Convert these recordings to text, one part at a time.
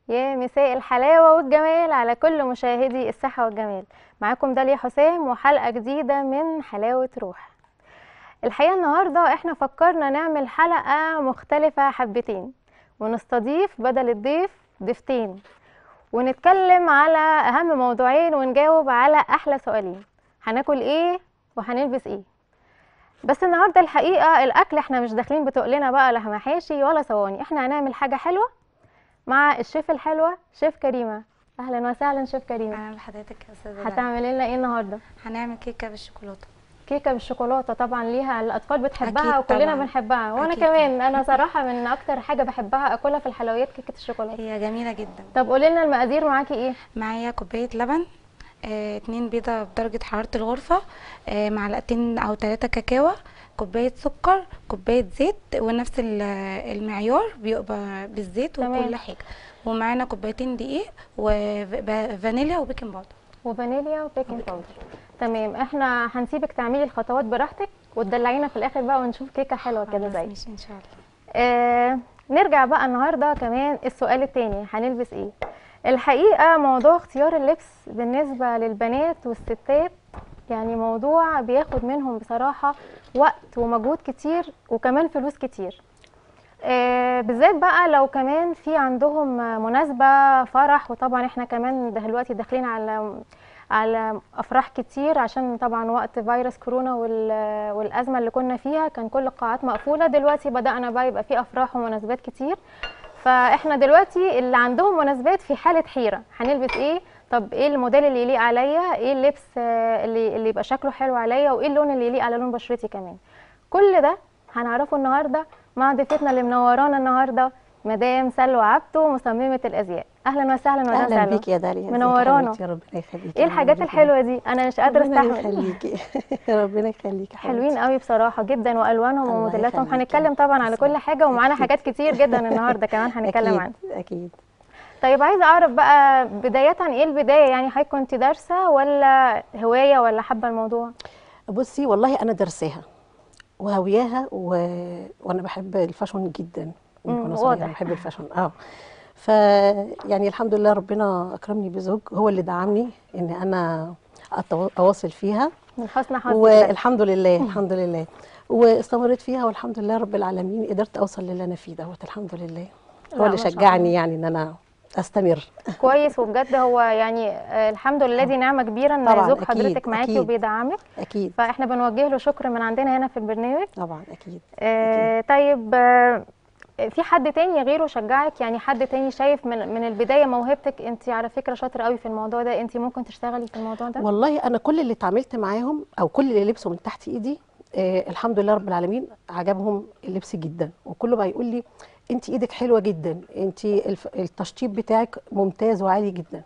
يا مساء الحلاوة والجمال على كل مشاهدي الصحة والجمال معاكم داليا حسام وحلقة جديدة من حلاوة روح الحقيقة النهاردة احنا فكرنا نعمل حلقة مختلفة حبتين ونستضيف بدل الضيف ضيفتين ونتكلم على أهم موضوعين ونجاوب على أحلى سؤالين هناكل ايه وهنلبس ايه بس النهارده الحقيقة الأكل احنا مش داخلين بتقلنا بقى لا محاشي ولا صواني احنا هنعمل حاجة حلوة مع الشيف الحلوة شيف كريمة أهلا وسهلا شيف كريمة اهلا بحضرتك يا استاذه دعاء. هتعملي لنا ايه النهارده هنعمل كيكه بالشوكولاته كيكه بالشوكولاته طبعا ليها الاطفال بتحبها أكيد وكلنا طبعاً. بنحبها وانا أكيد كمان انا صراحه من اكتر حاجه بحبها اكلها في الحلويات كيكه الشوكولاته هي جميله جدا طب قولي لنا المقادير معاكي ايه معايا كوبايه لبن آه، اتنين بيضه بدرجه حراره الغرفه آه، معلقتين او ثلاثه كاكاو كوبايه سكر كوبايه زيت ونفس ال- المعيار بيبقى بالزيت تمام. وكل حاجه ومعانا كوبايتين دقيق وفانيليا وبيكنج باودر وفانيليا وبيكنج باودر تمام احنا هنسيبك تعملي الخطوات براحتك وتدلعينا في الاخر بقى ونشوف كيكه حلوه كده خلاص، زي ماشي ان شاء الله آه نرجع بقى النهارده كمان السؤال التاني هنلبس ايه الحقيقه موضوع اختيار اللبس بالنسبه للبنات والستات يعني موضوع بياخد منهم بصراحه وقت ومجهود كتير وكمان فلوس كتير آه بالذات بقى لو كمان في عندهم آه، مناسبة فرح وطبعا احنا كمان دلوقتي داخلين على على افراح كتير عشان طبعا وقت فيروس كورونا وال- والازمه اللي كنا فيها كان كل القاعات مقفوله دلوقتي بدانا بقى يبقى في افراح ومناسبات كتير فاحنا دلوقتي اللي عندهم مناسبات في حاله حيره هنلبس ايه طب ايه الموديل اللي يليق عليا ايه اللبس آه، اللي اللي يبقى شكله حلو عليا وايه اللون اللي يليق على لون بشرتي كمان كل ده هنعرفه النهارده مع ضيفتنا اللي منورانا النهارده مدام سلوى عبده مصممه الازياء اهلا وسهلا مدام اهلا سلوى بيك يا داليا ازيك يا منورانا. حبيبتي؟ ربنا يخليكي ايه الحاجات الحلوه دي انا مش قادره ربنا استحمل يخليكي ربنا يخليكي يا حلوين حبيبتي. قوي بصراحه جدا والوانهم الله وموديلاتهم يخليكي. هنتكلم طبعا على كل تسلمي. حاجه ومعانا أكيد. حاجات كتير جدا النهارده كمان هنتكلم اكيد عنها اكيد طيب عايزه اعرف بقى بدايه ايه البدايه يعني حضرتك كنت دارسه ولا هوايه ولا حابه الموضوع بصي والله انا درساها وهوياها و... وانا بحب الفاشون جدا من مم، وانا صغيره واضح. بحب الفاشون اه ف يعني الحمد لله ربنا اكرمني بزوج هو اللي دعمني ان انا أتو- اواصل فيها من حسن حظك ده. والحمد لله الحمد لله واستمريت فيها والحمد لله رب العالمين قدرت اوصل للي انا فيه دوت الحمد لله لا، هو اللي ما شاء شجعني الله. يعني ان انا استمر كويس وبجد هو يعني آه، الحمد لله دي نعمه كبيره ان طبعاً، زوج أكيد، حضرتك معاكي أكيد. وبيدعمك اكيد فاحنا بنوجه له شكر من عندنا هنا في البرنامج طبعا اكيد آه طيب آه في حد تاني غيره شجعك يعني حد تاني شايف من من البدايه موهبتك انت على فكره شاطره قوي في الموضوع ده انت ممكن تشتغلي في الموضوع ده والله انا كل اللي اتعاملت معاهم او كل اللي لبسوا من تحت ايدي آه الحمد لله رب العالمين عجبهم اللبس جدا وكله بقى يقول لي انت ايدك حلوه جدا انت الف- التشطيب بتاعك ممتاز وعالي جدا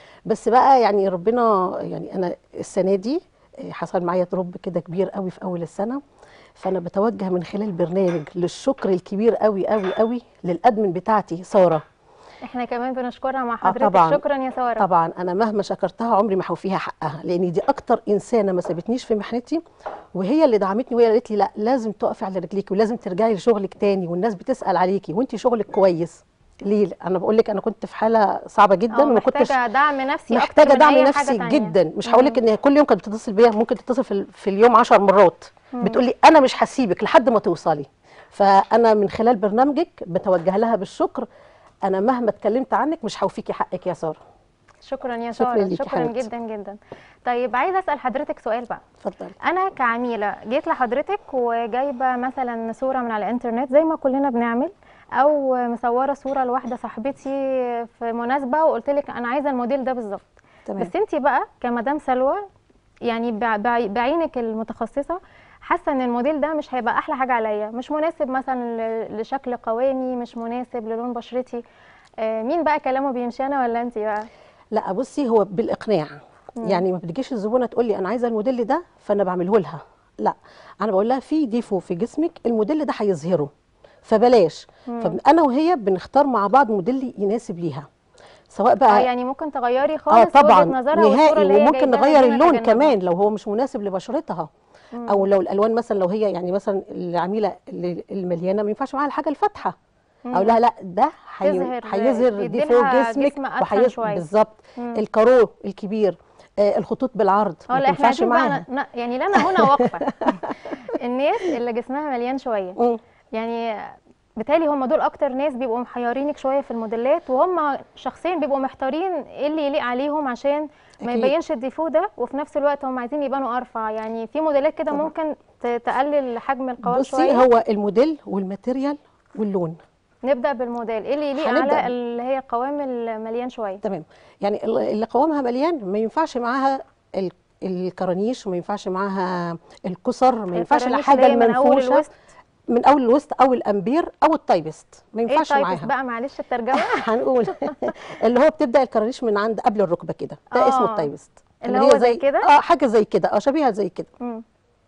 بس بقى يعني ربنا يعني انا السنه دي آه، حصل معايا دروب كده كبير قوي في اول السنه فانا بتوجه من خلال برنامج للشكر الكبير قوي قوي قوي للادمن بتاعتي ساره احنا كمان بنشكرها مع حضرتك طبعاً. شكرا يا ساره طبعا انا مهما شكرتها عمري ما هوفيها حقها لان دي اكتر انسانه ما سابتنيش في محنتي وهي اللي دعمتني وهي اللي قالت لي لا لازم تقفي على رجليكي ولازم ترجعي لشغلك تاني والناس بتسال عليكي وانت شغلك كويس ليه انا بقول لك انا كنت في حاله صعبه جدا اه وما كنتش محتاجه دعم نفسي أكتر محتاجه من دعم أي حاجة نفسي تانية. جدا مش هقول لك ان كل يوم كانت بتتصل بيا ممكن تتصل في, ال- في اليوم 10 مرات بتقول لي انا مش هسيبك لحد ما توصلي فانا من خلال برنامجك بتوجه لها بالشكر انا مهما اتكلمت عنك مش هوفيكي حقك يا ساره شكرا يا شكراً ساره ليكي شكرا حبيبتي. جدا جدا طيب عايزه اسال حضرتك سؤال بقى اتفضلي انا كعميله جيت لحضرتك وجايبه مثلا صوره من على الانترنت زي ما كلنا بنعمل او مصوره صوره لواحده صاحبتي في مناسبه وقلت لك انا عايزه الموديل ده بالظبط تمام بس انت بقى كمدام سلوى يعني بع- بع- بعينك المتخصصه حاسه ان الموديل ده مش هيبقى احلى حاجه عليا مش مناسب مثلا ل- لشكل قوامي مش مناسب للون بشرتي آه، مين بقى كلامه بيمشي انا ولا انت بقى لا بصي هو بالاقناع يعني ما بتجيش الزبونه تقول لي انا عايزه الموديل ده فانا بعمله لها لا انا بقول لها في ديفو في جسمك الموديل ده هيظهره فبلاش فانا وهي بنختار مع بعض موديل يناسب ليها سواء اه بقى يعني ممكن تغيري اه خالص طبعا وجهة نظرها والصورة اللي نهائي هي وممكن جايباها نغير دي اللون نتجنبها. كمان لو هو مش مناسب لبشرتها او لو الالوان مثلا لو هي يعني مثلا العميله اللي- المليانه ما ينفعش معاها الحاجه الفاتحه اقول لها لا ده هي- تظهر- هيظهر دي فوق يديلها جسمك جسم أتخن وهيظهر شوية. بالظبط مم. الكارو الكبير آه، الخطوط بالعرض اه ما لا احنا تنفعش عايزين بقى معاها ن- ن- يعني لا انا هنا واقفه الناس اللي جسمها مليان شويه مم. يعني بالتالي هم دول اكتر ناس بيبقوا محيرينك شويه في الموديلات وهم شخصيا بيبقوا محتارين ايه اللي يليق عليهم عشان ما أكيد. يبينش الديفو ده وفي نفس الوقت هم عايزين يبانوا ارفع يعني في موديلات كده طبعا. ممكن ت- تقلل حجم القوام بصي شويه هو الموديل والماتيريال واللون نبدا بالموديل ايه اللي يليق هنبدأ على ب- اللي هي القوام المليان شويه تمام يعني ال- اللي قوامها مليان ما ينفعش معاها ال- الكرانيش وما ينفعش معاها الكسر ما ينفعش الفرانيش الحاجه اللي هي من اول المنفوشه الوسط من اول الوسط او الامبير او التايبست ما ايه ينفعش التايبس معاها بقى معلش الترجمه هنقول اللي هو بتبدا الكرانيش من عند قبل الركبه كده ده آه. اسمه التايبست اللي هي هو زي كده؟ اه حاجه زي كده اه شبيهه زي كده مم.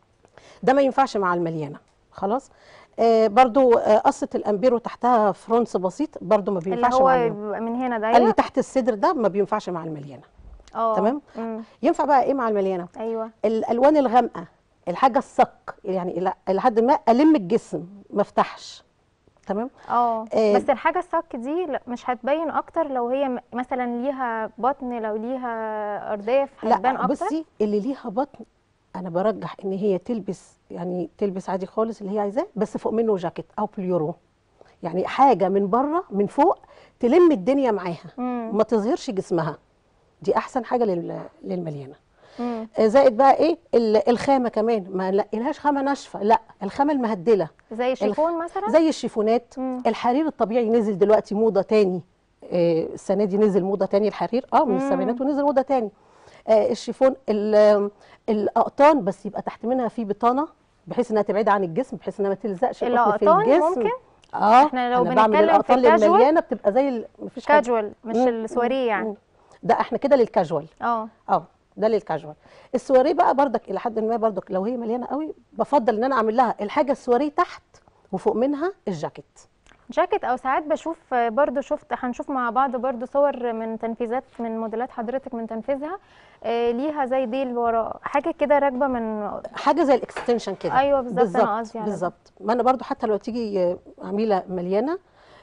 ده ما ينفعش مع المليانه خلاص آه برضو آه قصه الامبير وتحتها فرونس بسيط برضو ما اللي بينفعش هو مع المليانة. بيبقى من هنا اللي ده تحت الصدر ده ما بينفعش مع المليانه اه تمام؟ مم. ينفع بقى ايه مع المليانه ايوه الالوان الغامقه الحاجه الصك يعني الى إلى حد ما الم الجسم ما افتحش تمام اه آه، بس الحاجه الصك دي لا- مش هتبين اكتر لو هي م- مثلا ليها بطن لو ليها ارداف هتبان لا اكتر بصي اللي ليها بطن انا برجح ان هي تلبس يعني تلبس عادي خالص اللي هي عايزاه بس فوق منه جاكيت او بليورو يعني حاجه من بره من فوق تلم الدنيا معاها مم. ما تظهرش جسمها دي احسن حاجه لل- للمليانه مم. آه، زائد بقى ايه ال- الخامه كمان ما لهاش خامه ناشفه لا الخامه المهدله زي شيفون مثلا زي الشيفونات مم. الحرير الطبيعي نزل دلوقتي موضه تاني آه، السنه دي نزل موضه تاني الحرير اه من مم. السبعينات ونزل موضه تاني آه، الشيفون ال- الاقطان بس يبقى تحت منها في بطانه بحيث انها تبعد عن الجسم بحيث انها ما تلزقش القطن في الأقطان الجسم ممكن؟ اه إحنا لو انا بعمل بنتكلم في الاقطان الكاجوال، للمليانه بتبقى زي ال- مفيش حاجة. كاجوال مش مم. السواريه يعني مم. ده احنا كده للكاجوال اه اه ده للكاجوال السواريه بقى بردك الى حد ما بردك لو هي مليانه قوي بفضل ان انا اعمل لها الحاجه السواريه تحت وفوق منها الجاكيت جاكيت او ساعات بشوف آه، برضو شفت هنشوف مع بعض برضو صور من تنفيذات من موديلات حضرتك من تنفيذها آه، ليها زي ديل ورا حاجه كده راكبه من حاجه زي الاكستنشن كده أيوة بالظبط، أنا قصدي على ده. بالظبط ما انا برضو حتى لو تيجي آه، عميله مليانه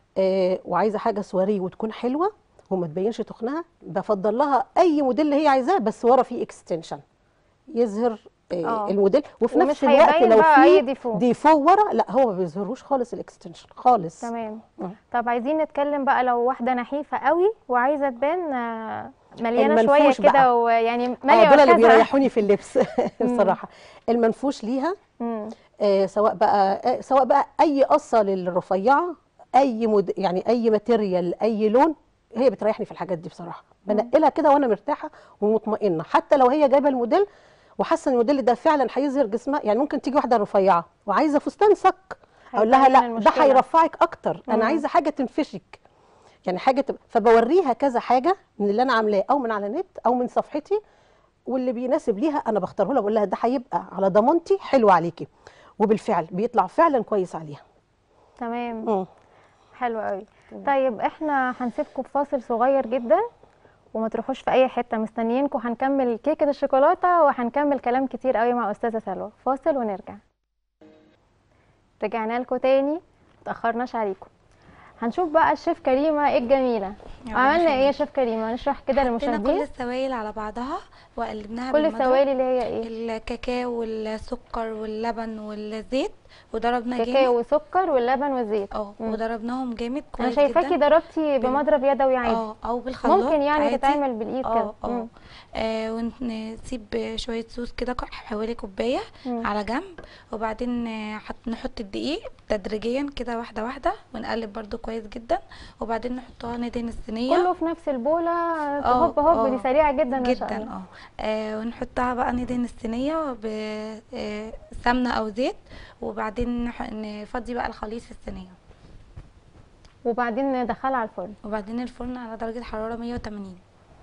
آه، وعايزه حاجه سواريه وتكون حلوه وما تبينش تخنها بفضل لها اي موديل اللي هي عايزاه بس ورا فيه اكستنشن يظهر آه، آه. الموديل وفي ومش نفس الوقت هيبين لو بقى أي في ديفو. ديفو ورا لا هو ما بيظهروش خالص الاكستنشن خالص تمام مم. طب عايزين نتكلم بقى لو واحده نحيفه قوي وعايزه تبان آه، مليانه شويه المنفوش بقى. كده ويعني اه ماليه دول اللي مركزها بيريحوني في اللبس الصراحه المنفوش ليها مم. آه سواء بقى آه سواء بقى اي قصه للرفيعه اي مد... يعني اي ماتيريال اي لون هي بتريحني في الحاجات دي بصراحه بنقلها كده وانا مرتاحه ومطمئنه حتى لو هي جايبه الموديل وحاسه ان الموديل ده فعلا هيظهر جسمها يعني ممكن تيجي واحده رفيعه وعايزه فستان صك اقول لها هيبين لا ده المشكلة. هيرفعك اكتر مم. انا عايزه حاجه تنفشك يعني حاجه تبقى فبوريها كذا حاجه من اللي انا عاملاه او من على النت او من صفحتي واللي بيناسب ليها انا بختاره لها بقول لها ده هيبقى على ضمانتي حلو عليكي وبالفعل بيطلع فعلا كويس عليها تمام مم. حلو قوي طيب احنا هنسيبكم في فاصل صغير جدا وما تروحوش في اي حته مستنيينكم هنكمل كيكه الشوكولاته وهنكمل كلام كتير قوي مع استاذه سلوى فاصل ونرجع رجعنا لكم تاني متاخرناش عليكم هنشوف بقى الشيف كريمه الجميله يا عملنا رب ايه يا شيف كريمه نشرح كده حطينا كل للمشاهدين السوائل على بعضها وقلبناها كل بالمضرب. السوائل اللي هي ايه الكاكاو والسكر واللبن والزيت وضربنا جامد كاكاو والسكر واللبن والزيت اه مم. وضربناهم جامد كويس انا شايفاكي جدا ضربتي بمضرب يدوي عادي اه او بالخلاط ممكن يعني عادي. تتعمل بالايد كده اه اه مم. آه، ونسيب شويه صوص كده ك- حوالي كوبايه مم. على جنب وبعدين آه، حط نحط الدقيق تدريجيا كده واحده واحده ونقلب برده كويس جدا وبعدين نحطها ندهن الصينيه كله في نفس البوله اه، هوب هوب اه. دي سريعه جدا ما شاء جدا الله اه آه، ونحطها بقى ندهن الصينيه بسمنه او زيت وبعدين نح- نفضي بقى الخليط في الصينيه وبعدين ندخلها على الفرن وبعدين الفرن على درجه حراره 180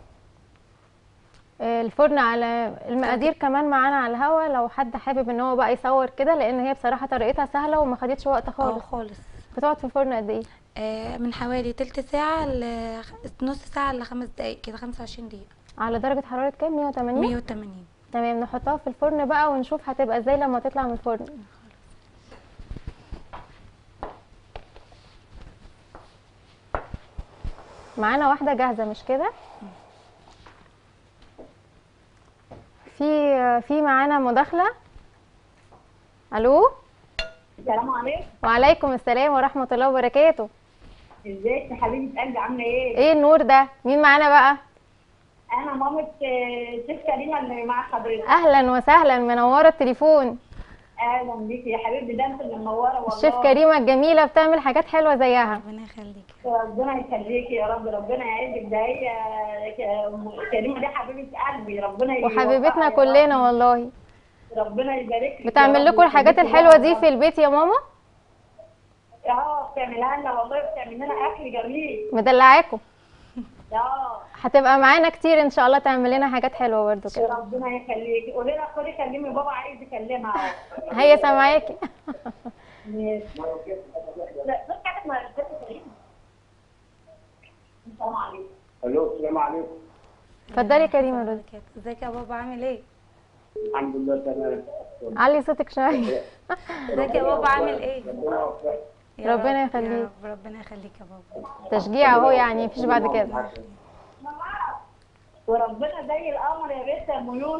آه، الفرن على المقادير كمان معانا على الهوا لو حد حابب ان هو بقى يصور كده لان هي بصراحه طريقتها سهله وما خدتش وقت اه خالص خالص بتقعد في الفرن قد ايه آه، من حوالي تلت ساعة لنص ساعة لخمس دقايق كده خمسة وعشرين دقيقة على درجه حراره كام 180 مية وتمانين تمام نحطها في الفرن بقى ونشوف هتبقى ازاي لما تطلع من الفرن معانا واحده جاهزه مش كده في في معانا مداخله الو السلام عليكم وعليكم السلام ورحمه الله وبركاته ازيك يا حبيبه قلبي عامله ايه؟ ايه النور ده مين معانا بقى انا مامة آه، ست كريمه اللي مع حضرتك اهلا وسهلا منوره التليفون اهلا بيكي يا حبيبتي ده انت اللي منوره والله الشيف كريمه الجميله بتعمل حاجات حلوه زيها ربنا يخليك ربنا يخليكي يا رب ربنا يعزك ده هي ك- أم كريمه دي حبيبه قلبي ربنا وحبيبتنا يوفقها يا كلنا رب. والله ربنا يبارك لك بتعمل يا رب لكم الحاجات ويخليكي الحلوه لها دي يا في البيت يا ماما رب. اه بتعملها لنا والله بتعمل لنا اكل جميل مدلعاكم اه هتبقى معانا كتير ان شاء الله تعمل لنا حاجات حلوه برضو كده ربنا يخليكي قولي لها خدي كلمي بابا عايز يكلمها اهو هي سامعاكي ماشي. لا بس كانت ما كريمه السلام عليكم الو السلام عليكم اتفضلي يا كريمه رز ازيك يا بابا عامل ايه الحمد لله تمام علي صوتك شويه ازيك يا بابا عامل ايه يا ربنا رب- يخليك. يا رب ربنا يخليك يا بابا تشجيع اهو يعني مفيش بعد كده وربنا زي القمر يا بنت يا ميوت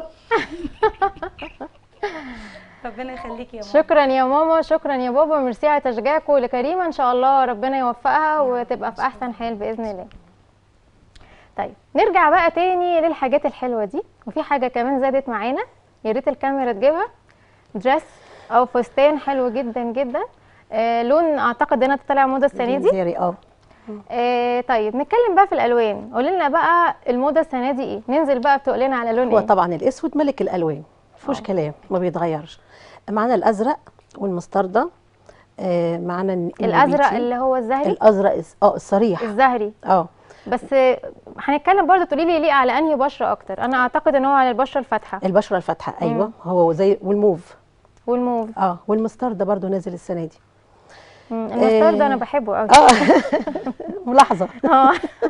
ربنا يخليك يا ماما شكرا يا ماما شكرا يا بابا ميرسي على تشجيعكم لكريمه ان شاء الله ربنا يوفقها وتبقى في احسن حال باذن الله طيب نرجع بقى تاني للحاجات الحلوه دي وفي حاجه كمان زادت معانا يا ريت الكاميرا تجيبها دريس او فستان حلو جدا جدا آه لون اعتقد انها طالع موضه السنه دي زيري اه آه طيب نتكلم بقى في الالوان قولي لنا بقى الموضه السنه دي ايه ننزل بقى بتقولنا على لون هو ايه طبعا الاسود ملك الالوان مفيهوش كلام ما بيتغيرش معانا الازرق والمستردة آه معانا الن- الازرق النبيتي. اللي هو الزهري الازرق الس- اه الصريح الزهري اه بس آه، هنتكلم برضو تقولي لي يليق على انهي بشره اكتر انا اعتقد ان هو على البشره الفاتحه البشره الفاتحه ايوه هو زي والموف والموف اه والمستردة برضو نازل السنه دي مم، المسترد آه. انا بحبه قوي اه ملاحظه اه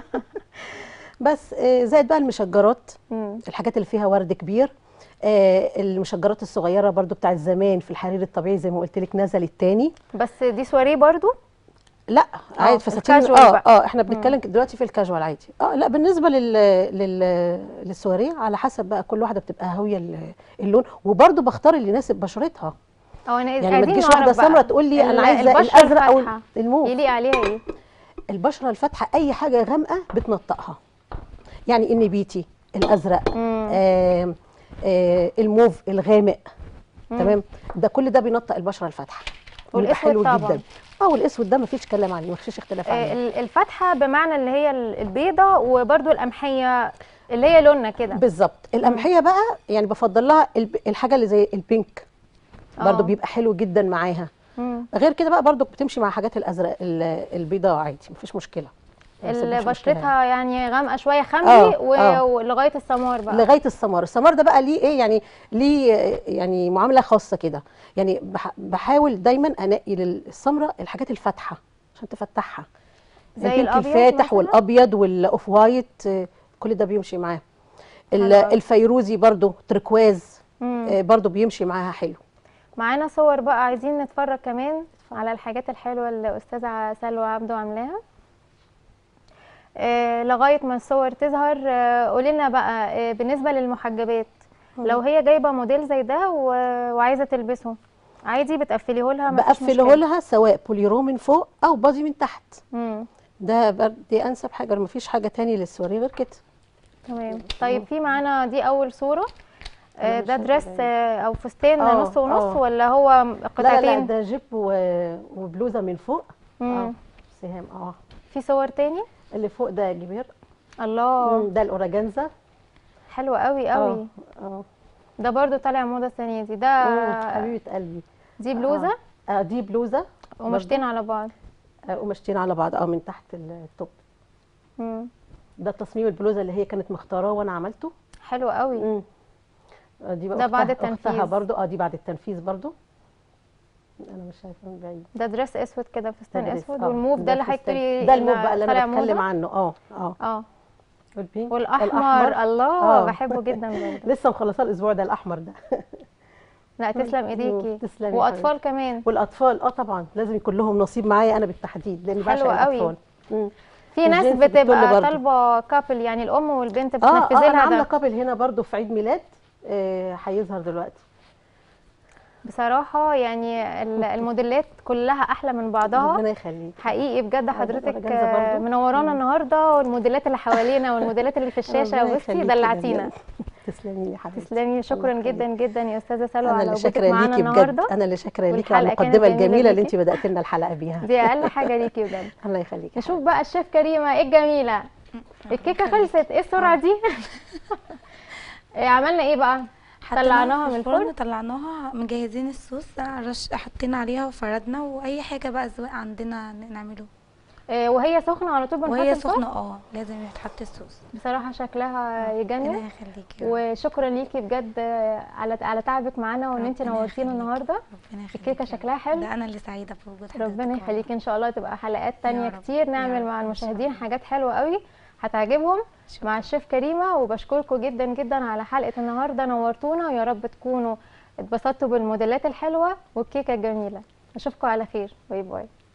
بس آه زائد بقى المشجرات مم. الحاجات اللي فيها ورد كبير آه المشجرات الصغيره برضو بتاعت زمان في الحرير الطبيعي زي ما قلت لك نزلت تاني بس دي سواريه برضو لا عادي فساتين الكاجوال اه بقى. اه احنا بنتكلم دلوقتي في الكاجوال عادي اه لا بالنسبه لل لل للسواريه على حسب بقى كل واحده بتبقى هاويه ال- اللون وبرضو بختار اللي يناسب بشرتها او انا يعني ما عايزين تجيش نعرف واحده بقى سمراء تقول لي ال- انا عايزه البشرة الازرق او الفاتحة الموف يليق عليها ايه البشره الفاتحه اي حاجه غامقه بتنطقها يعني النبيتي الازرق مم. آه آه الموف الغامق تمام ده كل ده بينطق البشره الفاتحه ويبقى والأسود حلو طبعاً. جدا اه والاسود ده مفيش كلام عليه مفيش اختلاف آه، عليه ال- الفاتحه بمعنى اللي هي ال- البيضه وبرضو القمحيه اللي هي لوننا كده بالظبط القمحيه بقى يعني بفضل لها الب- الحاجه اللي زي البينك برضو آه. بيبقى حلو جدا معاها مم. غير كده بقى برضو بتمشي مع حاجات الازرق ال- البيضاء عادي مفيش مشكله بس اللي مفيش مشكلة بشرتها يعني غامقه شويه خمري آه، و- آه. ولغايه السمار بقى لغايه السمار السمار ده بقى ليه ايه يعني ليه آه، يعني معامله خاصه كده يعني بح- بحاول دايما انقي للسمراء الحاجات الفاتحه عشان تفتحها زي البينك الأبيض الفاتح مثلاً؟ والابيض والاوف وايت آه، كل ده بيمشي معاه ال- حلو أوي. الفيروزي برضو تركواز مم. آه، برضو بيمشي معاها حلو معانا صور بقى عايزين نتفرج كمان على الحاجات الحلوه اللي استاذه سلوى عبده عاملاها آه لغايه ما الصور تظهر آه قولي لنا بقى آه بالنسبه للمحجبات لو هي جايبه موديل زي ده و- وعايزه تلبسه عادي بتقفليه لها مفيش بقفله مشكلة. لها سواء بوليرو من فوق او بادي من تحت مم. ده بر- دي انسب حاجه ما فيش حاجه تاني للسواري غير كده تمام طيب في معانا دي اول صوره آه أنا مش ده شايفة دريس باين. آه او فستان آه، نص ونص آه. ولا هو لا لا لا قطعتين ده جيب و- وبلوزه من فوق مم. اه سهام اه في صور تاني اللي فوق ده جبير الله مم، ده الاوراجانزا حلو قوي قوي اه ده برضو طالع موضة السنة دي ده اه حبيبه قلبي دي بلوزة اه دي بلوزه ومشتين على بعض آه قماشتين على بعض اه من تحت التوب مم. ده تصميم البلوزه اللي هي كانت مختاراه وانا عملته حلو قوي مم. آه دي بقى ده بعد أختها- التنفيذ. اختها برضو اه دي بعد التنفيذ برضو انا مش شايفه من بعيد ده دريس اسود كده فستان ده دريس، اسود آه، والموف ده اللي فستان. هيكتري ده الموف بقى اللي انا طالع بتكلم موضة. عنه اه اه اه والبينك والاحمر الله آه. بحبه جدا برضه لسه مخلصاه الاسبوع ده الاحمر ده لا تسلم ايديكي تسلمي يا واطفال كمان والاطفال اه طبعا لازم يكون لهم نصيب معايا انا بالتحديد لان بعشق حلو قوي. الاطفال مم. في ناس الجنس بتقول بتبقى برضه. طالبه كابل يعني الام والبنت اه بتنفذي اه انا لها عامله ده قابل هنا برضو في عيد ميلاد آه، هيظهر دلوقتي بصراحه يعني ال- الموديلات كلها احلى من بعضها ربنا يخليك حقيقي بجد أنا حضرتك جاهزة آه، برضو. منورانا النهارده والموديلات اللي حوالينا والموديلات اللي في الشاشه ربنا بصي يخليكي دلعتينا بجد. تسلمي لي يا حبيبتي تسلمي شكرا الله جدا جدا يا استاذه سلوى انا على اللي وجودك شاكره معانا ليكي بجد النهارده انا اللي شاكره ليكي على والحلقة كانت المقدمه جميلة الجميله اللي ليكي. انت بدات لنا الحلقه بيها دي اقل حاجه ليكي بجد الله يخليك يا نشوف بقى الشيف كريمه ايه الجميله الكيكه خلصت ايه السرعه دي إيه عملنا ايه بقى حطيناها طلعناها في من الفرن الفرن طلعناها مجهزين الصوص رش حطينا عليها وفردنا واي حاجه بقى اذواق عندنا نعمله إيه وهي سخنه على طول بنحط وهي الفرن؟ سخنه اه لازم يتحط الصوص بصراحه شكلها يجنن ربنا يخليكي يا رب. وشكرا ليكي بجد على على تعبك معانا وان انت ربنا نورتينا يخليك. النهارده ربنا يخليك الكيكه يا رب. شكلها حلو ده انا اللي سعيده بوجود حضرتك ربنا والله. يخليك ان شاء الله تبقى حلقات تانية رب. كتير يا نعمل رب مع إن شاء المشاهدين الله. حاجات حلوة قوي هتعجبهم مع الشيف كريمة وبشكركم جدا جدا على حلقة النهاردة نورتونا ويا رب تكونوا اتبسطتوا بالموديلات الحلوة والكيكة الجميلة اشوفكم على خير باي باي